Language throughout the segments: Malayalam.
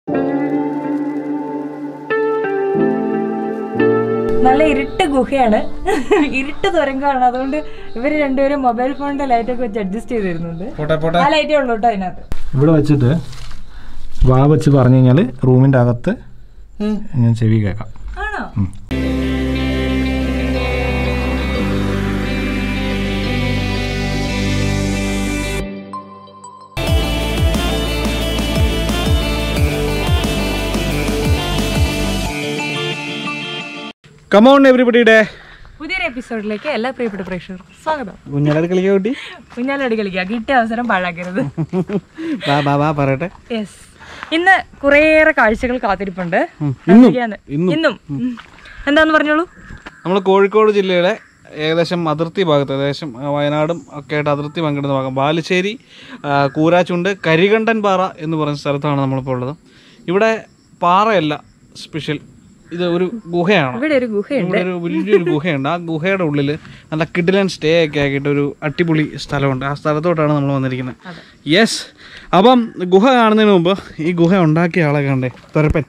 നല്ല ഇരുട്ട് ഗുഹയാണ് ഇരുട്ട് തുരങ്കമാണ് അതുകൊണ്ട് ഇവര് രണ്ടുപേരും മൊബൈൽ ഫോണിന്റെ ലൈറ്റ് ഒക്കെ വെച്ച് അഡ്ജസ്റ്റ് ചെയ്ത് തരുന്നുണ്ട് പോട്ടെ പോട്ടെ ആ ലൈറ്റേ ഉള്ളൂ കേട്ടോ അതിനകത്ത് ഇവിടെ വെച്ചിട്ട് വാ വെച്ച് പറഞ്ഞു കഴിഞ്ഞാൽ റൂമിൻ്റെ അകത്ത് ഞാൻ ചെവി കേൾക്കാം ആണോ കമോൺ എവരിബഡിയുടെ പുതിയൊരു എപ്പിസോഡിലേക്ക് എല്ലാ പ്രിയപ്പെട്ട പ്രേക്ഷകർക്കും സ്വാഗതം കുഞ്ഞാലത് കളിക്കാൻ കുട്ടി കുഞ്ഞാലടി കളിക്കുക കിട്ടിയ അവസരം പാഴാക്കരുത് വാ വാ വാ പറയട്ടെ യെസ് ഇന്ന് കുറേയേറെ കാഴ്ചകൾ കാത്തിരിപ്പുണ്ട് ഇന്നും? കാത്തിരിക്കാന്ന്. ഇന്നും ഉം. എന്താന്ന് പറഞ്ഞോളൂ നമ്മൾ കോഴിക്കോട് ജില്ലയുടെ ഏകദേശം അതിർത്തി ഭാഗത്ത് ഏകദേശം ആ, വയനാടും ഒക്കെ ആയിട്ട് അതിർത്തി പങ്കിടുന്ന ഭാഗം ബാലുശ്ശേരി ആ, കൂരാച്ചുണ്ട് കരികണ്ടൻ പാറ എന്ന് പറയുന്ന സ്ഥലത്താണ് നമ്മളിപ്പോൾ ഉള്ളത് ഇവിടെ പാറയല്ല സ്പെഷ്യൽ ഇത് ഒരു ഗുഹയാണ് ഇവിടെ ഒരു ഗുഹയുണ്ട് ഇവിടെ ഒരു വലിയൊരു ഗുഹയുണ്ട് ആ ഗുഹയുടെ ഉള്ളിൽ നല്ല കിഡിലൻ സ്റ്റേ ഒക്കെ ആക്കിയിട്ട് ഒരു അടിപൊളി സ്ഥലമുണ്ട് ആ സ്ഥലത്തോട്ടാണ് നമ്മൾ വന്നിരിക്കുന്നത് യെസ് അപ്പം ഗുഹ കാണുന്നതിന് മുമ്പ് ഈ ഗുഹ ഉണ്ടാക്കിയ ആളെ കണ്ടേ തൊരപ്പൻ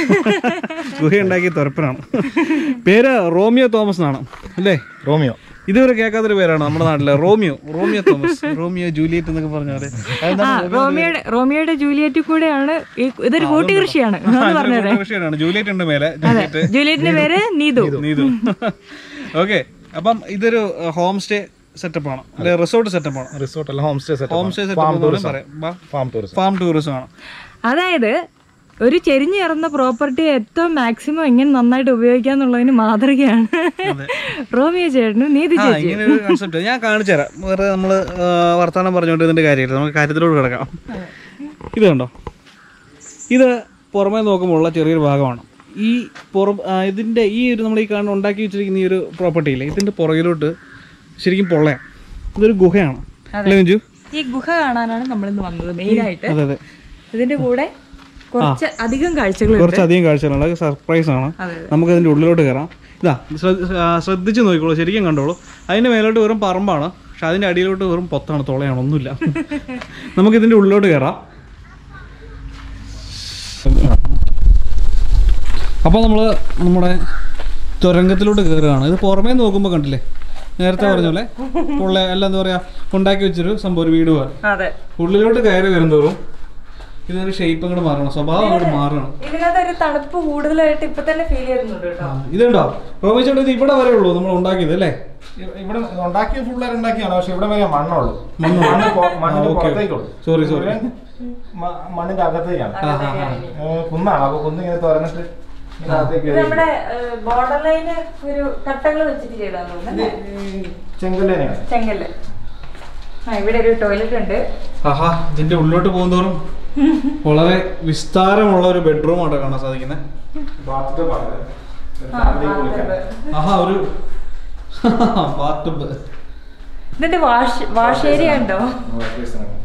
ഗുഹ ഉണ്ടാക്കിയ തൊരപ്പനാണ് പേര് റോമിയോ തോമസ് എന്നാണ് അല്ലേ റോമിയോ ഇതുവരെ കേൾക്കാത്തൊരു പേരാണ് നമ്മുടെ നാട്ടിലെ Romeo Romeo Thomas Romeo Juliet എന്നൊക്കെ പറഞ്ഞാല് ആ റോമിയോയുടെ റോമിയോയുടെ ജൂലിയറ്റ് കൂടെയാണ് ഈ ഇതൊരു കൂട്ടി കൃഷിയാണ് അത് പറഞ്ഞത് വിഷയമാണ് ജൂലിയറ്റ് ഉണ്ട് മേലെ ജൂലിയറ്റ് ജൂലിയറ്റിന്റെ പേര് നീതു നീതു ഓക്കെ അപ്പം ഇതൊരു ഹോം സ്റ്റേ സെറ്റപ്പ് ആണ് അല്ലെ റിസോർട്ട് സെറ്റപ്പ് ആണ് റിസോർട്ട് അല്ല home stay home stay setup പറയാം ഫാം ടൂറിസം ഫാം ടൂറിസം ആണ് അതായത് ഒരു ചെരിഞ്ഞു ഇറന്ന പ്രോപ്പർട്ടി ഏറ്റവും മാക്സിമം എങ്ങനെ നന്നായിട്ട് ഉപയോഗിക്കാന്നുള്ളതിന് മാതൃകയാണ് റോമിയോ ചേട്ടനും നീതി ആ ചേച്ചി ഇങ്ങനെ ഒരു കൺസെപ്റ്റ് ഞാൻ കാണിച്ചു തരാം വേറെ നമ്മൾ വർത്തമാനം പറഞ്ഞുകൊണ്ട് ഇതിന്റെ കാര്യമില്ല നമുക്ക് കാര്യത്തിലോട്ട് കിടക്കാം ഇത് കണ്ടോ ഇത് പുറമേ നോക്കുമ്പോഴുള്ള ചെറിയൊരു ഭാഗമാണ് ഈ പുറം ആ, ഇതിന്റെ ഈ ഒരു നമ്മൾ ഈ കാണുന്ന ഉണ്ടാക്കി വെച്ചിരിക്കുന്ന ഈ ഒരു പ്രോപ്പർട്ടി ഇല്ലേ ഇതിന്റെ പുറകിലോട്ട് ശരിക്കും പൊള്ളയാണ് ഇതൊരു ഗുഹയാണ് അല്ലേ മഞ്ജു ഈ ഗുഹ കാണാനാണ് നമ്മളിന്ന് വന്നത് മെയിനായിട്ട് അതെ അതെ ഇതിന്റെ കൂടെ കുറച്ച് അധികം കാഴ്ചകളുണ്ട് കുറച്ചധികം കാഴ്ചകളുണ്ട് അത് സർപ്രൈസ് ആണ് അതെ നമുക്ക് അതിൻ്റെ ഉള്ളിലോട്ട് കയറാം ഇതാ ശ്രദ്ധ- ആ, ശ്രദ്ധിച്ച് നോക്കിക്കോളൂ ശരിക്കും കണ്ടോളൂ അതിൻ്റെ മേലോട്ട് വെറും പറമ്പാണ് പക്ഷെ അതിൻ്റെ അടിയിലോട്ട് വെറും പൊത്താണ് തുളയാണ് ഒന്നുമില്ല നമുക്ക് ഇതിൻ്റെ ഉള്ളിലോട്ട് കയറാം അപ്പോൾ നമ്മൾ നമ്മുടെ തുരങ്കത്തിലോട്ട് കയറുകയാണ് ഇത് പുറമേ നോക്കുമ്പോൾ കണ്ടില്ലേ നേരത്തെ പറഞ്ഞ പോലെ പൊള്ള അല്ല എന്താ പറയുക ഉണ്ടാക്കി വെച്ചൊരു സംഭവം ഒരു വീട് പോലെ അതെ ഉള്ളിലോട്ട് കയറി വരുന്തോറും ഇതിനൊരു ഷേപ്പ് അങ്ങോട്ട് മാറണം സ്വഭാവം അങ്ങോട്ട് മാറണം ഇതിനകത്ത് ഒരു തണുപ്പ് കൂടുതലായിട്ട് ഇപ്പൊ തന്നെ ഫീൽ ചെയ്യുന്നുണ്ട് കേട്ടോ ഇതുണ്ടോ റോമേശോട്ട് ഇത് ഇവിടെ വരെ ഉള്ളൂ നമ്മൾ ഉണ്ടാക്കിയത് അല്ലേ ഇവിടെ ഉണ്ടാക്കിയ ഫുള്ളർ ഉണ്ടാക്കിയാണ് പക്ഷെ ഇവിടെ വരെ മണ്ണുള്ളൂ മണ്ണ് മണ്ണ് പൊ- മണ്ണിന്റെ ആ, okay. പുറത്തേക്കുള്ളൂ Sorry, sorry. ഇവിടെ മ- മണ്ണിന്റെ അകത്തേക്കാണ് ഏ, കുന്നാണ് അപ്പൊ കുന്ന് ഇങ്ങനെ തുറന്നിട്ട് ഇതിനകത്തേക്ക് ഇത് നമ്മുടെ ബോർഡർ ലൈന് ഒരു കട്ടകൾ വെച്ചിട്ട് ചെയ്താൽ തോന്നുന്നു ചെങ്കല്ലേനെയാണ് ചെങ്കല്ല് ആ ഇവിടെ ഒരു ടോയ്ലറ്റ് ഉണ്ട് ആഹാ ഇതിന്റെ ഉള്ളിലോട്ട് പോകുന്നതോറും വളരെ വിസ്താരമുള്ള ഒരു ബെഡ്റൂം ആണ് കാണാൻ സാധിക്കുന്നത് ബാത്റൂം ആണ് ഒരു ആ, family ആ, കുളിക്കാൻ. അതെ. ആഹാ ഒരു ബാത്ടബ് ഇതിന്റെ വാഷ് വാഷ് ഏരിയ ഉണ്ടോ Workers ആണ്.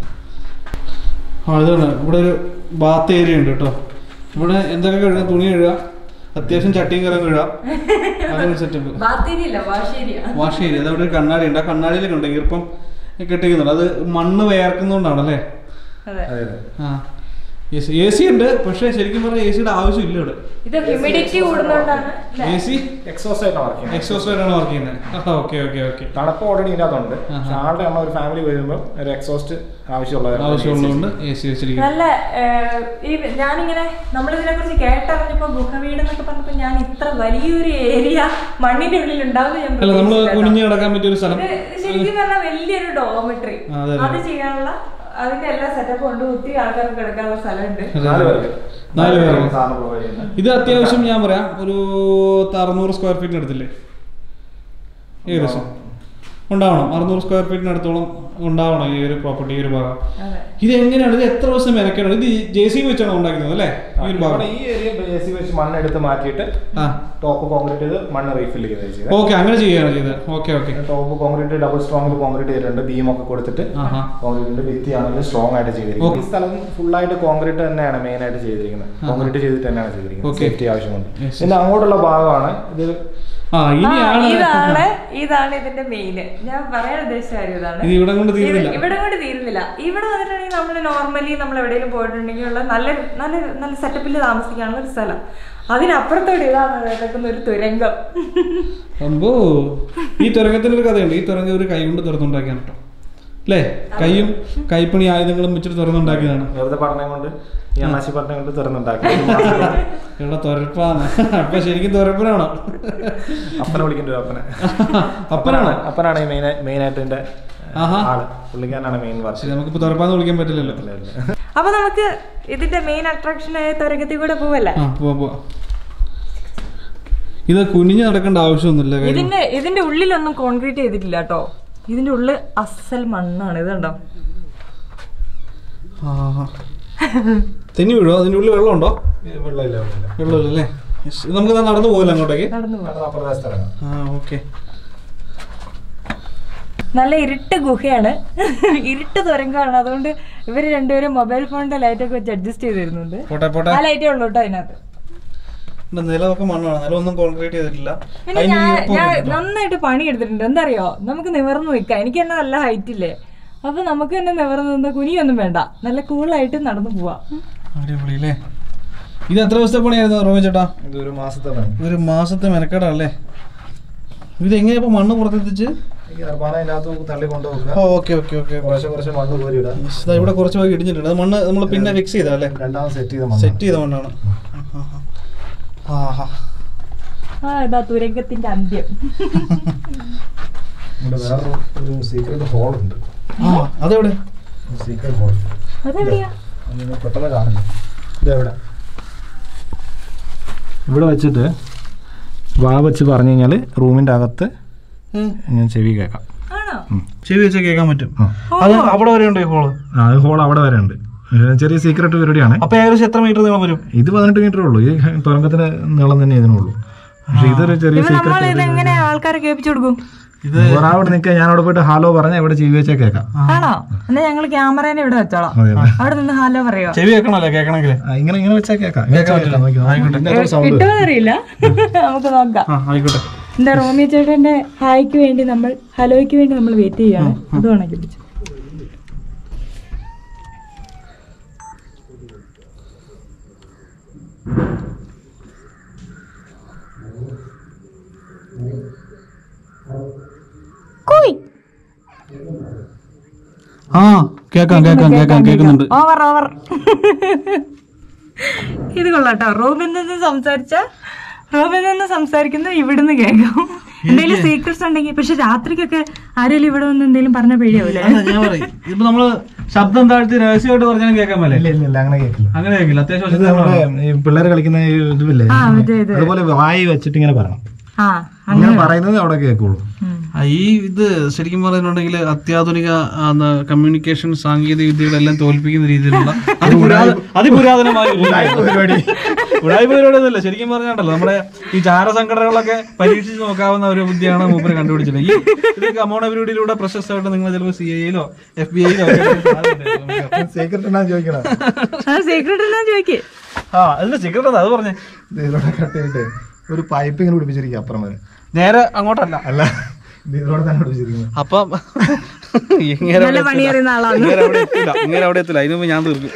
ആ ഇതാണ് ഇവിടെ ഒരു ബാത്ത് ഏരിയ ഉണ്ട് കേട്ടോ ഇവിടെ എന്തൊക്കെ കഴുകാം തുണി കഴുകാം അത്യാവശ്യം ചട്ടിയും കലം കഴുകാം അതൊരു സെറ്റപ്പ് ബാത്ത് ഏരിയ അല്ല വാഷ് ഏരിയ വാഷ് ഏരിയ അതവിടെ ഒരു കണ്ണാടി ഉണ്ട് ആ കണ്ണാടിയിലൊക്കെ ഉണ്ട് ഈർപ്പം കെട്ടിക്കുന്നുണ്ട് അത് മണ്ണ് വേർക്കുന്നതുകൊണ്ടാണല്ലേ അതെ അതെ, അതെ. ആ എ സി ഉണ്ട് പക്ഷേ ശരിക്കും പറഞ്ഞാൽ എ സിയുടെ ആവശ്യമില്ല ഇവിടെ ഇത് ഹ്യൂമിഡിറ്റി കൂടുന്നോണ്ടാണ് എ സി Exhaust ആയിട്ടാണ് work ചെയ്യുന്നത്. എക്സോസ്റ്ററാണ് വർക്ക് ചെയ്യുന്നത് ഓക്കെ ഓക്കെ ഓക്കെ തണുപ്പ് ഓൾറെഡി ഇതിനകത്തുണ്ട് പക്ഷെ ആളുടെ നമ്മൾ ഒരു ഫാമിലി വരുമ്പോൾ ഒരു എക്സോസ്റ്റ് ആവശ്യമുള്ളത് ആവശ്യമുള്ളതുകൊണ്ട് എ സി വെച്ചിരിക്കുന്നത് നല്ല ഏഹ്, ഈ ഞാനിങ്ങനെ നമ്മളിതിനെ കുറിച്ച് കേട്ടറിഞ്ഞപ്പോ ഗുഹവീട് എന്നൊക്കെ പറഞ്ഞപ്പോ ഞാൻ ഇത്ര വലിയൊരു ഏരിയ മണ്ണിന്റെ ഉള്ളിൽ ഉണ്ടാവുന്ന ഞാൻ അല്ല നമ്മൾ പ്രതീക്ഷിച്ചില്ല കുനിഞ്ഞു കിടക്കാൻ പറ്റിയ ഒരു സ്ഥലം ഇത് ശരിക്കും പറഞ്ഞാൽ വലിയൊരു ഡോമെട്രി ആ, അതെ, അതെ. അത് ചെയ്യാനുള്ള അതിന്റെ എല്ലാ സെറ്റപ്പും ഉണ്ട് ഒത്തിരി ആൾക്കാർക്ക് കിടക്കാനുള്ള സ്ഥലമുണ്ട് നാല് പേർക്ക് നാല് പേർക്ക്. സാധനം provide ചെയ്യുന്നത്. ഇത് അത്യാവശ്യം ഞാൻ പറയാം ഒരു അറുന്നൂറ് സ്ക്വയർ ഫീറ്റിന് അടുത്തില്ലേ ഏകദേശം ഉണ്ടാവണം അറുന്നൂറ് സ്ക്വയർ ഫീറ്റിന് അടുത്തോളം ഉണ്ടാവണം ഈ ഒരു പ്രോപ്പർട്ടി ഈ ഒരു ഭാഗം അതെ ഇത് എങ്ങനെയാണ് ഇത് എത്ര ദിവസം മെനക്കണം ഇത് ജെ സി വെച്ചാണ് ഉണ്ടാക്കുന്നത് അല്ലേ ഈ ഒരു ഭാഗം ഇവിടെ ഈ ഏരിയ ബേസി വെച്ച് മണ്ണ് എടുത്ത് മാറ്റിയിട്ട് ആ ടോപ്പ് കോൺക്രീറ്റ് ചെയ്ത് മണ്ണ് റീഫിൽ ചെയ്ത് ചെയ്ത് ഓക്കെ അങ്ങനെ ചെയ്യുകയാണ് ചെയ്തത് okay okay top concrete double സ്ട്രോങ്ങിൽ കോൺക്രീറ്റ് ചെയ്തിട്ടുണ്ട് ബീം ഒക്കെ കൊടുത്തിട്ട് ആഹാ കോൺക്രീറ്റിന്റെ ഭിത്തി ആണെങ്കിൽ സ്ട്രോങ് ആയിട്ട് ചെയ്തിരിക്കുന്നത് ഈ സ്ഥലം ഫുൾ ആയിട്ട് കോൺക്രീറ്റ് തന്നെയാണ് മെയിൻ ആയിട്ട് ചെയ്തിരിക്കുന്നത് കോൺക്രീറ്റ് ചെയ്തിട്ട് തന്നെയാണ് ചെയ്തിരിക്കുന്നത് Okay. സേഫ്റ്റി ആവശ്യമുണ്ട് Yes, yes. പിന്നെ അങ്ങോട്ടുള്ള ഭാഗമാണ് ഇത് ആ ഇനിയാണ് ഇതാണ് ഇതാണ് ഇതിന്റെ മെയിൻ ഞാൻ പറയാൻ ഉദ്ദേശിച്ച കാര്യം ഇതാണ് ഇത് ഇവിടെ കൊണ്ട് തീരുന്നില്ല ഇത് ഇവിടെ കൊണ്ട് തീരുന്നില്ല ഇവിടെ വന്നിട്ടുണ്ടെങ്കിൽ നമ്മൾ നോർമലി നമ്മൾ എവിടെയെങ്കിലും പോയിട്ടുണ്ടെങ്കിൽ ഉള്ള നല്ല നല്ല നല്ല സെറ്റപ്പിൽ താമസിക്കാനുള്ള ഒരു സ്ഥലം അതിനപ്പുറത്തോടെ ഇതാണ് കിടക്കുന്ന ഒരു തുരങ്കം അമ്പോ ഈ തുരങ്കത്തിനൊരു കഥയുണ്ട് ഈ തുരങ്കം ഒരു കൈ കൊണ്ട് തുറന്നുണ്ടാക്കിയാണ് കേട്ടോ അല്ലേ കൈയും കൈപ്പണി ആയുധങ്ങളും വെച്ചിട്ട് തുറന്നുണ്ടാക്കിയതാണ് വെറുതെ പഠനം കൊണ്ട് ഈ അണ്ണാശി പഠനം കൊണ്ട് തുറന്നുണ്ടാക്കി ഇവിടെ തുരപ്പാണ് അപ്പൊ ശരിക്കും തുരപ്പനാണോ അപ്പനെ വിളിക്കേണ്ട ഒരു അപ്പനെ അപ്പനാണോ അപ്പനാണ് ഈ മെയിൻ മെയിൻ ആയിട്ട് ഇതിന്റെ ആഹാ ആള് പുള്ളിക്കാരനാണ് മെയിൻ വർഷം ശരി നമുക്കിപ്പോ തുറപ്പാന്ന് വിളിക്കാൻ പറ്റില്ലല്ലോ അപ്പൊ നമുക്ക് ഇതിന്റെ മെയിൻ അട്രാക്ഷൻ ആയ തുരങ്കത്തിൽ കൂടെ പോവല്ലേ ആ പോവാ പോവാ ഇത് കുനിഞ്ഞ് നടക്കേണ്ട ആവശ്യമൊന്നുമില്ല കാര്യം ഇതിന്റെ ഇതിന്റെ ഉള്ളിലൊന്നും കോൺക്രീറ്റ് ചെയ്തിട്ടില്ല കേട്ടോ ഇതിന്റെ ഉള്ളിൽ അസൽ മണ്ണാണ് ഇത് കണ്ടോ ആഹാ. തെന്നി വീഴോ അതിന്റെ ഉള്ളിൽ വെള്ളമുണ്ടോ വെള്ളമില്ല വെള്ളമില്ല വെള്ളമില്ല അല്ലേ Yes. ഇത് നമുക്ക് ദാ നടന്നു പോകല്ലോ അങ്ങോട്ടേക്ക് നടന്നു പോവാം അപ്പുറത്തെ സ്ഥലമാണ് ആ ഓക്കെ നല്ല ഇരുട്ട് ഗുഹയാണ് ഇരുട്ട് തുരങ്കമാണ് അതുകൊണ്ട് ഇവര് രണ്ടുപേരും മൊബൈൽ ഫോണിന്റെ ലൈറ്റ് ഒക്കെ വെച്ച് അഡ്ജസ്റ്റ് ചെയ്ത് തരുന്നുണ്ട് പോട്ടെ പോട്ടെ ആ ലൈറ്റേ ഉള്ളൂ കേട്ടോ അതിനകത്ത് ഇവിടെ നിലമൊക്കെ മണ്ണാണ് നിലമൊന്നും കോൺക്രീറ്റ് ചെയ്തിട്ടില്ല പിന്നെ അതിന് ഞാൻ ഈർപ്പം ഞാൻ ഉണ്ട്. നന്നായിട്ട് പണി എടുത്തിട്ടുണ്ട് എന്തറിയോ നമുക്ക് നിവർന്നു നിൽക്കാം എനിക്ക് തന്നെ നല്ല ഹൈറ്റ് ഇല്ലേ അപ്പൊ നമുക്ക് തന്നെ നിവർന്നു നിന്ന് കുനിയൊന്നും വേണ്ട നല്ല കൂളായിട്ട് നടന്നു പോവാം അടിപൊളി അല്ലേ ഇത് എത്ര ദിവസത്തെ പണിയായിരുന്നു റോമി ചേട്ടാ ഇത് ഒരു മാസത്തെ പണി ഒരു മാസത്തെ മെനക്കെടല്ലേ ഇത് എങ്ങനെയാ ഇപ്പൊ മണ്ണ് പുറത്തെത്തിച്ച് ഈ അർബാന അതിനകത്ത് തള്ളി കൊണ്ടുപോകുക ഓക്കെ ഓക്കെ ഓക്കെ കുറച്ച് കുറച്ച് മണ്ണ് കോരി ഇടുക ഇവിടെ കുറച്ച് ഭാഗം ഇടിഞ്ഞിട്ടുണ്ട് അത് മണ്ണ് നമ്മൾ പിന്നെ ഫിക്സ് ചെയ്താ അല്ലേ രണ്ടാമത് സെറ്റ് ചെയ്ത മണ്ണ് സെറ്റ് ചെയ്ത മണ്ണാണ് ആഹാ ആ ഇതാ തുരങ്കത്തിന്റെ അന്ത്യം ഇവിടെ വേറെ ഒരു സീക്രട്ട് ഹോൾ ഉണ്ട് ആ അതെവിടെ സീക്രട്ട് ഹോൾ അതെവിടെയാ പെട്ടെന്ന് കാണില്ല ഇതെവിടെ ഇവിടെ വെച്ചിട്ട് വാ വെച്ച് പറഞ്ഞു കഴിഞ്ഞാൽ റൂമിൻ്റെ അകത്ത് ഞാൻ ചെവി കേൾക്കാം ആണോ ചെവി വെച്ചാൽ കേൾക്കാൻ പറ്റും ആ. അത് അവിടെ വരെ ഉണ്ട് ഈ ഹോള് ആ അത് ഹോൾ അവിടെ വരെ ഉണ്ട് ഏഹ് ചെറിയ സീക്രട്ട് പരിപാടിയാണ് അപ്പൊ ഏകദേശം എത്ര മീറ്റർ നീളം വരും ഇത് പതിനെട്ട് മീറ്റർ ഉള്ളൂ ഈ തുരങ്കത്തിന്റെ നീളം തന്നെ ഇതിനുള്ളൂ പക്ഷെ ഇതൊരു ചെറിയ ഇപ്പൊ നമ്മൾ സീക്രട്ട് ഇത് എങ്ങനെ ആൾക്കാരെ കേൾപ്പിച്ചു കൊടുക്കും ഇത് ഒരാവിടെ നിൽക്കുക ഞാൻ അവിടെ പോയിട്ട് ഹാലോ പറഞ്ഞാൽ ഇവിടെ ചെവി വെച്ചാൽ കേൾക്കാം ആണോ എന്നാ ഞങ്ങൾ ക്യാമറേനെ ഇവിടെ വെച്ചോളാം അതെ അതെ അവിടെ നിന്ന് ഹാലോ പറയോ ചെവി വെക്കണല്ലേ കേൾക്കണമെങ്കിൽ ആ, ഇങ്ങനെ ഇങ്ങനെ വെച്ചാൽ കേൾക്കാം ഇങ്ങനെ വെച്ചാൽ കേൾക്കാം നോക്കി, നോക്കി. ഇതിന്റെ അകത്ത് sound വരും. കിട്ടുമെന്നറിയില്ല നമുക്ക് നോക്കാം ആ ആയിക്കോട്ടെ എന്താ റോമിയ ചേട്ടന്റെ ഹായ്ക്ക് വേണ്ടി നമ്മൾ ഹലോയ്ക്ക് വേണ്ടി നമ്മൾ വെയിറ്റ് ചെയ്യാണ് അത് വേണമെങ്കിൽ പിടിച്ചു ആ കേക്കാം കേക്കാം കേക്കാം കേൾക്കുന്നുണ്ട് ഓവർ ഓവർ ഇത് കൊള്ളാട്ടോ റൂമിൽ നിന്ന് സംസാരിച്ച റൂമിൽ നിന്ന് സംസാരിക്കുന്നത് ഇവിടുന്ന് കേൾക്കാം എന്തെങ്കിലും സീക്രട്സ് ഉണ്ടെങ്കിൽ പക്ഷെ രാത്രിക്കൊക്കെ ആരെങ്കിലും ഇവിടെ വന്ന് എന്തെങ്കിലും പറഞ്ഞ പേടിയാവൂലേ അല്ല, ഞാൻ പറയും ഇപ്പൊ നമ്മള് ശബ്ദം താഴ്ത്തി രഹസ്യമായിട്ട് പറഞ്ഞാലും കേൾക്കാൻ പറ്റേ ഇല്ല ഇല്ല ഇല്ല അങ്ങനെ കേൾക്കില്ല അങ്ങനെ കേൾക്കില്ല അത്യാവശ്യം ഇത് നമ്മുടെ ഈ പിള്ളേർ കളിക്കുന്ന ഈ ഇതുമില്ലേ ആ മറ്റേ ഇത് അതുപോലെ വായി വെച്ചിട്ട് ഇങ്ങനെ പറയണം ആ അങ്ങനെ പറയുന്നത് അവിടെ കേൾക്കുള്ളൂ ഉം. ആ, ഈ ഇത് ശരിക്കും പറയുന്നുണ്ടെങ്കിൽ അത്യാധുനിക കമ്മ്യൂണിക്കേഷൻ സാങ്കേതിക വിദ്യകളെല്ലാം തോൽപ്പിക്കുന്ന രീതിയിലുള്ള അതിപുരാത- അതിപുരാതനമായ ഒരു പരിപാടി ഉടായ്പ പരിപാടിയൊന്നുമില്ല ശരിക്കും പറഞ്ഞാണ്ടല്ലോ നമ്മുടെ ഈ ചാര സംഘടനകളൊക്കെ പരീക്ഷിച്ച് നോക്കാവുന്ന ഒരു ബുദ്ധിയാണ് മൂപ്പര് കണ്ടുപിടിച്ചത് ഈ ഇത് കമോണ പരിപാടിയിലൂടെ പ്രശസ്തമായിട്ട് നിങ്ങൾ ചിലപ്പോൾ സി ഐയിലോ എഫ് ബി ഐയിലോ സീക്രട്ട് എന്നാ ചോദിക്കണം ആ സീക്രട്ട് എന്നാ ചോദിക്കേ ആ അതിന്റെ സീക്രട്ട് അത് പറഞ്ഞേ ഇത് ഇതിലൂടെ കട്ട് ചെയ്തിട്ട് ഒരു പൈപ്പ് ഇങ്ങനെ പിടിപ്പിച്ചിരിക്കും അപ്പുറം വരെ നേരെ അങ്ങോട്ടല്ല അല്ല ഇത് ഇതിലൂടെ തന്നെ പിടിപ്പിച്ചിരിക്കുന്നത് അപ്പം ഇങ്ങനെ നല്ല പണി അറിയുന്ന ആളാണ് ഇങ്ങനെ അവിടെ എത്തില്ല ഇങ്ങനെ അവിടെ എത്തില്ല അതിന് മുമ്പ് ഞാൻ തീർക്കും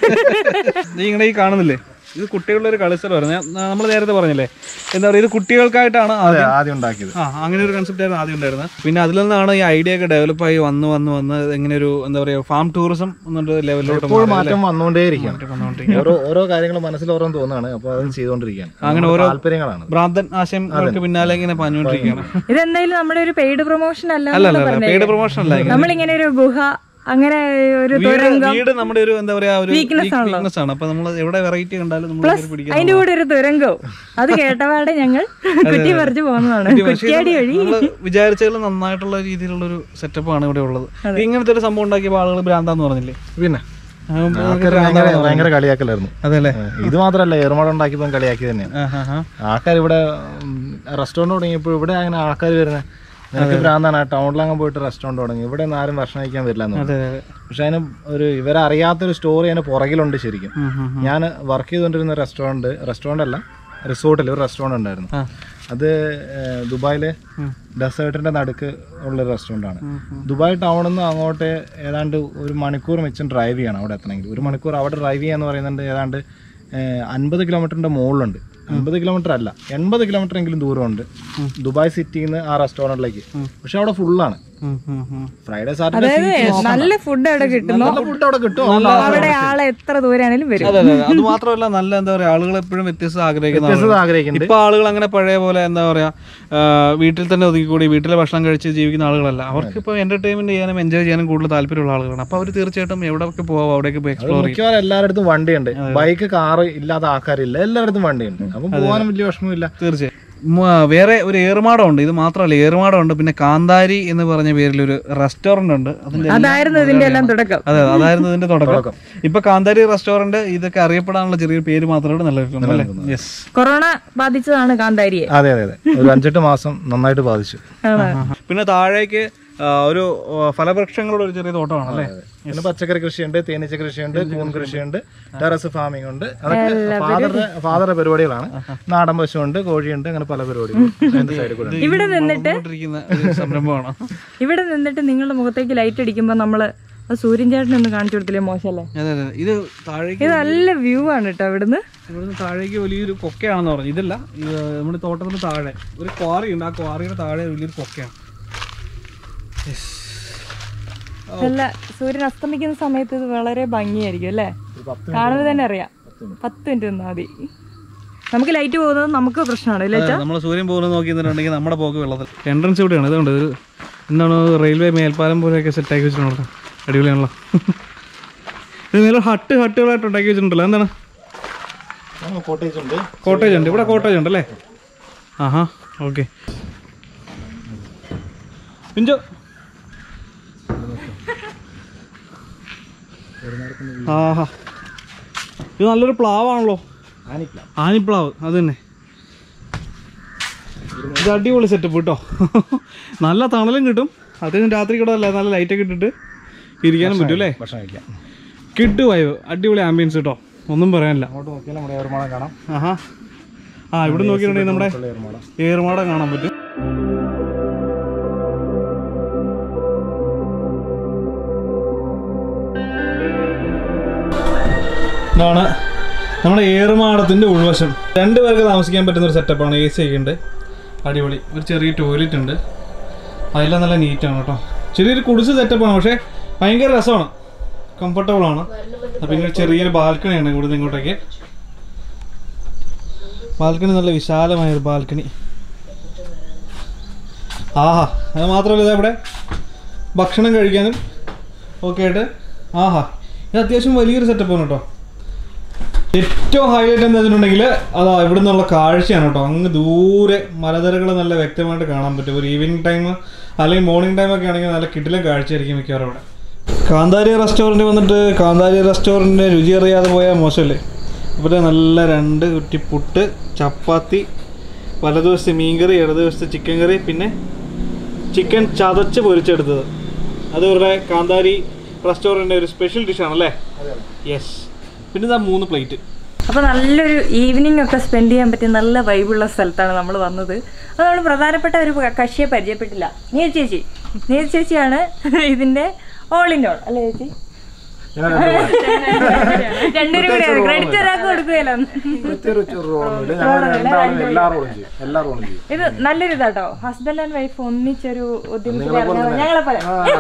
നീ ഇങ്ങനെ ഈ കാണുന്നില്ലേ ഇത് കുട്ടികളുടെ ഒരു കളിസ്ഥലമായിരുന്നു നമ്മൾ നേരത്തെ പറഞ്ഞില്ലേ എന്താ പറയുക ഇത് കുട്ടികൾക്കായിട്ടാണ് അതെ ആദ്യം ആദ്യം ഉണ്ടാക്കിയത് ആ അങ്ങനെ ഒരു കൺസെപ്റ്റ് ആയിരുന്നു ആദ്യം ഉണ്ടായിരുന്നത് പിന്നെ അതിൽ നിന്നാണ് ഈ ഐഡിയ ഒക്കെ ഡെവലപ്പ് ആയി വന്ന് വന്ന് വന്ന് എങ്ങനെ ഒരു എന്താ പറയുക ഫാം ടൂറിസം എന്നൊരു ലെവലിലോട്ട് ഇപ്പോൾ മാറ്റം വന്നുകൊണ്ടേയിരിക്കുകയാണ് വന്നുകൊണ്ടിരിക്കുകയാണ്. ഓരോ ഓരോ കാര്യങ്ങൾ മനസ്സിൽ ഓരോന്ന് തോന്നുകയാണ് അപ്പോൾ അത് ചെയ്തുകൊണ്ടിരിക്കുകയാണ് അങ്ങനെ നമ്മുടെ ഓരോ- താല്പര്യങ്ങളാണ് ഭ്രാന്തൻ ആശയങ്ങൾക്ക് പിന്നാലെ ഇങ്ങനെ പാഞ്ഞുകൊണ്ടിരിക്കുകയാണ് ഇതെന്തായാലും നമ്മുടെ ഒരു പെയ്ഡ് പ്രൊമോഷൻ അല്ല അല്ല അല്ല അല്ല പെയ്ഡ് പ്രൊമോഷൻ അല്ല ഇങ്ങനെ നമ്മളിങ്ങനെ ഒരു ഗുഹ അങ്ങനെ ഒരു വീട് തുരങ്കം വീട് നമ്മുടെ ഒരു എന്താ പറയാ ഒരു Weakness ആണല്ലോ. വീക്ക്നെസ് ആണ് അപ്പൊ നമ്മൾ എവിടെ വെറൈറ്റി കണ്ടാലും നമ്മൾ പ്ലസ് പിടിക്കാൻ അതിന്റെ കൂടെ ഒരു തുരങ്കവും അത് കേട്ടപാടെ ഞങ്ങൾ കുറ്റി പറിച്ചു പോകുന്നതാണ് കുറ്റിയാടി വഴി നമ്മൾ വിചാരിച്ചതിൽ നന്നായിട്ടുള്ള രീതിയിലുള്ള ഒരു സെറ്റപ്പ് ആണ് ഇവിടെ ഉള്ളത് ഇങ്ങനത്തെ ഒരു സംഭവം ഉണ്ടാക്കിയപ്പോൾ ആളുകൾ ഭ്രാന്താന്ന് പറഞ്ഞില്ലേ പിന്നെ ആ, ആൾക്കാർ ഭയങ്കര ഭയങ്കര കളിയാക്കലായിരുന്നു അതെ അല്ലേ ഇത് മാത്രമല്ല ഏറുമാട് ഉണ്ടാക്കിയപ്പോൾ കളിയാക്കി തന്നെയാണ് ആ, ആ, ആ. ആൾക്കാർ ഇവിടെ റെസ്റ്റോറൻറ്റ് തുടങ്ങിയപ്പോൾ ഇവിടെ അങ്ങനെ ആൾക്കാർ വരുന്നത് നിനക്ക് ഭ്രാന്താണ് ടൗണിലങ്ങ് പോയിട്ട് റെസ്റ്റോറൻറ്റ് തുടങ്ങി ഇവിടെ ഒന്നും ആരും ഭക്ഷണം കഴിക്കാൻ വരില്ല എന്ന് പറഞ്ഞു അതെ അതെ പക്ഷെ അതിന് ഒരു ഇവരറിയാത്തൊരു സ്റ്റോറി അതിന് പുറകിലുണ്ട് ശരിക്കും ഉം, ഉം, ഉം. ഞാൻ വർക്ക് ചെയ്തുകൊണ്ടിരുന്ന റെസ്റ്റോറൻറ്റ് റെസ്റ്റോറൻ്റ് അല്ല റിസോർട്ടിൽ ഒരു റെസ്റ്റോറൻറ്റ് ഉണ്ടായിരുന്നു ആ. അത് ഏഹ്, ദുബായിലെ ഡെസേർട്ടിന്റെ നടുക്ക് ഉള്ള റെസ്റ്റോറൻ്റ് ആണ് ദുബായ് ടൗണിൽ നിന്ന് അങ്ങോട്ട് ഏതാണ്ട് ഒരു മണിക്കൂർ വെച്ചും ഡ്രൈവ് ചെയ്യണം അവിടെ എത്തണമെങ്കിൽ ഒരു മണിക്കൂർ അവിടെ ഡ്രൈവ് ചെയ്യാന്ന് പറയുന്നുണ്ട് ഏതാണ്ട് അൻപത് കിലോമീറ്ററിന്റെ മുകളിലുണ്ട് അൻപത് കിലോമീറ്റർ അല്ല എൺപത് കിലോമീറ്റർ എങ്കിലും ദൂരമുണ്ട് ദുബായ് സിറ്റിയിൽ നിന്ന് ആ റെസ്റ്റോറൻറ്റിലേക്ക് പക്ഷെ അവിടെ ഫുള്ളാണ് ഫ്രൈഡേ സാറ്റർഡേ നല്ല ഫുഡ് അവിടെ കിട്ടുന്നു നല്ല ഫുഡ് അവിടെ കിട്ടും അവിടെ ആളെ എത്ര ദൂരാണേലും വരും അതെ അതെ അത് മാത്രമല്ല നല്ല എന്താ പറയാ ആളുകൾ എപ്പോഴും വ്യത്യസ്തം ആഗ്രഹിക്കുന്ന വ്യത്യസ്തത ആഗ്രഹിക്കുന്നുണ്ട് ഇപ്പൊ ആളുകൾ അങ്ങനെ പഴയ പോലെ എന്താ പറയാ ആ, വീട്ടിൽ തന്നെ ഒതുക്കിക്കൂടി വീട്ടിലെ ഭക്ഷണം കഴിച്ച് ജീവിക്കുന്ന ആളുകളല്ല അവർക്ക് ഇപ്പൊ എന്റർടൈൻമെന്റ് ചെയ്യാനും എൻജോയ് ചെയ്യാനും കൂടുതൽ താല്പര്യമുള്ള ആളുകളാണ് അപ്പൊ അവർ തീർച്ചയായിട്ടും എവിടെയൊക്കെ പോവാം അവിടെയൊക്കെ പോയി എക്സ്പ്ലോർ ചെയ്യും മിക്കവാറും എല്ലായിടത്തും വണ്ടിയുണ്ട് ബൈക്ക് കാറ് ഇല്ലാത്ത ആൾക്കാരില്ല എല്ലായിടത്തും വണ്ടിയുണ്ട് അപ്പം പോകാനും വലിയ വിഷമമില്ല തീർച്ചയായും മ- വേറെ ഒരു ഏറുമാടം ഉണ്ട് ഇത് മാത്രമല്ല ഏറുമാടം ഉണ്ട് പിന്നെ കാന്താരി എന്ന് പറഞ്ഞ പേരിൽ ഒരു റെസ്റ്റോറന്റ് ഉണ്ട് അതിന്റെ അതായിരുന്നു ഇതിന്റെ എല്ലാം തുടക്കം അതെ അതെ, അതായിരുന്നു ഇതിന്റെ തുടക്കം ഇപ്പൊ കാന്താരി റെസ്റ്റോറന്റ് ഇതൊക്കെ അറിയപ്പെടാനുള്ള ചെറിയൊരു പേര് മാത്രമേ നിലനിൽക്കുന്നു അല്ലേ യെസ് കൊറോണ ബാധിച്ചതാണ് കാന്താരിയെ അതെ അതെ അതെ ഒരു അഞ്ചെട്ട് മാസം നന്നായിട്ട് ബാധിച്ചു ആണ്. പിന്നെ താഴേക്ക് ആ, ഒരു ആ, ഫലവൃക്ഷങ്ങളുടെ ഒരു ചെറിയ തോട്ടമാണ് അല്ലേ പിന്നെ പച്ചക്കറി കൃഷിയുണ്ട് തേനീച്ച കൃഷിയുണ്ട് കൂൺ കൃഷിയുണ്ട് ടെറസ് ഫാമിംഗ് ഉണ്ട് അതൊക്കെ ഫാദറുടെ ഫാദറുടെ പരിപാടികളാണ് നാടൻ പശുവുണ്ട് കോഴിയുണ്ട് അങ്ങനെ പല പരിപാടികളും അതിന്റെ സൈഡിൽ കൂടെ ഉണ്ട്. ഇവിടെ നിന്നിട്ട് കൊണ്ടിരിക്കുന്ന ഒരു സംരംഭമാണ് ഇവിടെ നിന്നിട്ട് നിങ്ങളുടെ മുഖത്തേക്ക് ലൈറ്റ് അടിക്കുമ്പോ നമ്മള് ആ സൂര്യൻ ചേട്ടൻ ഒന്ന് കാണിച്ചു കൊടുത്തില്ലേ മോശമല്ലേ അതെ അതെ ഇത് താഴേക്ക് ഇത് നല്ല വ്യൂ ആണ് കേട്ടോ ഇവിടുന്ന് ഇവിടുന്ന് താഴേക്ക് വലിയൊരു കൊക്കയാണെന്ന് പറഞ്ഞു ഇതല്ല ഇത് നമ്മുടെ തോട്ടത്തിന് താഴെ ഒരു ക്വാറി ഉണ്ട് ആ ക്വാറിയുടെ താഴെ വലിയൊരു കൊക്കയാണ് നല്ല സൂര്യൻ അസ്തമിക്കുന്ന സമയത്ത് ഇത് വളരെ ഭംഗിയായിരിക്കും അല്ലേ കാണുമ്പോൾ തന്നെ അറിയാം പത്ത് മിനിറ്റ് നിന്നാ മതി നമുക്ക് ലൈറ്റ് പോകുന്നത് നമുക്ക് പ്രശ്നമാണ് ഇല്ലേ ചാ നമ്മൾ സൂര്യൻ പോകുന്നത് നോക്കി നിന്നിട്ടുണ്ടെങ്കിൽ നമ്മുടെ പോക്ക് വെള്ളത്തിൽ എൻട്രൻസ് ഇവിടെയാണ് ഇതുകൊണ്ട് ഒരു എന്താണ് റെയിൽവേ മേൽപ്പാലം പോലെയൊക്കെ സെറ്റാക്കി വെച്ചിട്ടുണ്ടല്ലോ അടിപൊളിയാണല്ലോ ഇത് മേലെ ഹട്ട് ഹട്ടുകളായിട്ട് ഉണ്ടാക്കി വെച്ചിട്ടുണ്ടല്ലോ എന്താണ് ആ, കോട്ടേജ് ഉണ്ട് കോട്ടേജ് ഉണ്ട് ഇവിടെ കോട്ടേജ് ഉണ്ട് അല്ലേ ആഹാ ഓക്കെ പിഞ്ചോ ആഹാ ഇത് നല്ലൊരു പ്ലാവാണല്ലോ ആനിപ്ല ആനിപ്ലാവ് അത് തന്നെ ഇത് അടിപൊളി സെറ്റപ്പ് കേട്ടോ നല്ല തണലും കിട്ടും അത്യാവശ്യം രാത്രി കൂടെ അല്ല നല്ല ലൈറ്റൊക്കെ ഇട്ടിട്ട് ഇരിക്കാനും പറ്റും അല്ലേ ഭക്ഷണം കഴിക്കാം കിട്ടു വൈവ് അടിപൊളി ആംബിയൻസ് കേട്ടോ ഒന്നും പറയാനില്ല അങ്ങോട്ട് നോക്കിയാൽ നമ്മുടെ ഏർമാളം കാണാം ആഹാ ആ ഇവിടെ നോക്കിയിട്ടുണ്ടെങ്കിൽ നമ്മുടെ ഉള്ള ഏർമാളം ഏറുമാടം കാണാൻ പറ്റും ഇതാണ് നമ്മുടെ ഏറുമാടത്തിന്റെ ഉൾവശം രണ്ട് പേർക്ക് താമസിക്കാൻ പറ്റുന്ന ഒരു സെറ്റപ്പാണ് എ സി ഒക്കെ ഉണ്ട് അടിപൊളി ഒരു ചെറിയ ടോയ്ലറ്റ് ഉണ്ട് അതെല്ലാം നല്ല നീറ്റാണ് കേട്ടോ ചെറിയൊരു കുടിസ് സെറ്റപ്പാണ് പക്ഷേ ഭയങ്കര രസമാണ് കംഫർട്ടബിൾ ആണ് പിന്നെ ഒരു ചെറിയൊരു ബാൽക്കണിയാണ് ഇവിടുന്ന് ഇങ്ങോട്ടേക്ക് ബാൽക്കണി നല്ല വിശാലമായ ഒരു ബാൽക്കണി ആഹാ അത് മാത്രമല്ല ഇതാ ഇവിടെ ഭക്ഷണം കഴിക്കാനും ഒക്കെ ആയിട്ട് ആഹാ ഇത് അത്യാവശ്യം വലിയൊരു സെറ്റപ്പാണ് കേട്ടോ ഏറ്റവും ഹൈലൈറ്റ് എന്താ വെച്ചിട്ടുണ്ടെങ്കിൽ അതാ ഇവിടെ നിന്നുള്ള കാഴ്ചയാണ് കേട്ടോ അങ്ങ് ദൂരെ മലനിരകൾ നല്ല വ്യക്തമായിട്ട് കാണാൻ പറ്റും ഒരു ഈവനിങ് ടൈം അല്ലെങ്കിൽ മോർണിംഗ് ടൈം ഒക്കെ ആണെങ്കിൽ നല്ല കിട്ടിലും കാഴ്ചയായിരിക്കും മിക്കവാറും അവിടെ കാന്താരി റെസ്റ്റോറൻറ്റ് വന്നിട്ട് കാന്താരി റെസ്റ്റോറൻറ്റിൻ്റെ രുചി അറിയാതെ പോയാൽ മോശമല്ലേ ഇവിടെ നല്ല രണ്ട് കുറ്റി പുട്ട് ചപ്പാത്തി വലതുവശത്ത് മീൻകറി ഇടതുവശത്ത് ചിക്കൻ കറി പിന്നെ ചിക്കൻ ചതച്ച് പൊരിച്ചെടുത്തത് അത് ഇവരുടെ കാന്താരി റെസ്റ്റോറൻറ്റിൻ്റെ ഒരു സ്പെഷ്യൽ ഡിഷാണ് അല്ലേ യെസ് പിന്നെ ഇതാ മൂന്ന് പ്ലേറ്റ് അപ്പൊ നല്ലൊരു ഈവനിങ് ഒക്കെ സ്പെൻഡ് ചെയ്യാൻ പറ്റിയ നല്ല വൈബുള്ള സ്ഥലത്താണ് നമ്മൾ വന്നത് അത് നമ്മൾ പ്രധാനപ്പെട്ട ഒരു കക്ഷിയെ പരിചയപ്പെട്ടില്ല നീ ചേച്ചി നീ ചേച്ചിയാണ് ഇതിന്റെ ഓൾ ഇൻ ഓൾ അല്ലേ ചേച്ചി രണ്ടുപേരും കൂടെ ക്രെഡിറ്റ് ഒരാൾക്ക് കൊടുക്കുകയല്ലോ എല്ലാ റോളും ചെയ്യും എല്ലാ റോളും ചെയ്യും ഇത് നല്ലൊരു ഇതാട്ടോ ഹസ്ബൻഡ് ആൻഡ് വൈഫ് ഒന്നിച്ചൊരു ഉദ്യമത്തിൽ ഇറങ്ങാൻ ഞങ്ങളെ പോലെ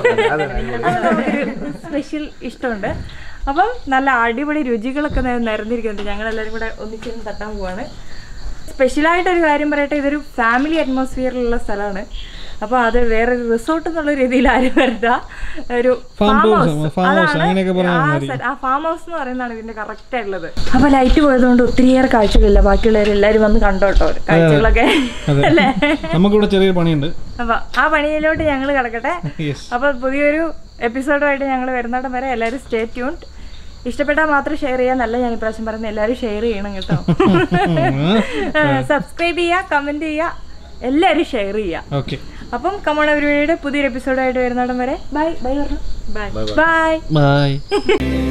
സ്പെഷ്യൽ ഇഷ്ടമുണ്ട് അപ്പം നല്ല അടിപൊളി രുചികളൊക്കെ നി- നിരന്നിരിക്കുന്നുണ്ട് ഞങ്ങൾ എല്ലാവരും കൂടെ ഒന്നിച്ചിരുന്ന് തട്ടാൻ പോവാണ് സ്പെഷ്യലായിട്ടൊരു കാര്യം പറയട്ടെ ഇതൊരു ഫാമിലി അറ്റ്മോസ്ഫിയറിലുള്ള സ്ഥലമാണ് അപ്പോൾ അത് വേറൊരു റിസോർട്ട് എന്നുള്ള രീതിയിൽ ആരും വരുന്ന ഒരു Farm farm house, house farm house, അങ്ങനെയൊക്കെ പറഞ്ഞാൽ ആ മതി. സ്ഥ- ആ ഫാം ഹൗസ് എന്ന് പറയുന്നതാണ് ഇതിന്റെ കറക്റ്റ് ആയിട്ടുള്ളത് അപ്പൊ ലൈറ്റ് പോയതുകൊണ്ട് ഒത്തിരിയേറെ കാഴ്ചകളില്ല ബാക്കിയുള്ളവർ എല്ലാവരും വന്ന് കണ്ടോട്ടോ കാഴ്ചകളൊക്കെ അതെ അല്ലേ നമുക്കിവിടെ ചെറിയൊരു പണിയുണ്ട് അപ്പൊ ആ പണിയിലോട്ട് ഞങ്ങൾ കിടക്കട്ടെ യെസ് അപ്പൊ പുതിയൊരു എപ്പിസോഡുമായിട്ട് ഞങ്ങൾ വരുന്നിടം വരെ എല്ലാവരും സ്റ്റേ ട്യൂൺ ഇഷ്ടപ്പെട്ടാൽ മാത്രം ഷെയർ ചെയ്യാന്നല്ല ഞാൻ ഇപ്രാവശ്യം പറയുന്നത് എല്ലാവരും ഷെയർ ചെയ്യണം കേട്ടോ സബ്സ്ക്രൈബ് ചെയ്യുക കമന്റ് ചെയ്യുക എല്ലാവരും ഷെയർ ചെയ്യുക ഓക്കെ അപ്പം കമോൺ അവരുടെ പുതിയൊരു എപ്പിസോഡായിട്ട് വരുന്നിടം വരെ ബൈ ബൈ പറഞ്ഞു ബൈ ബൈ ബൈ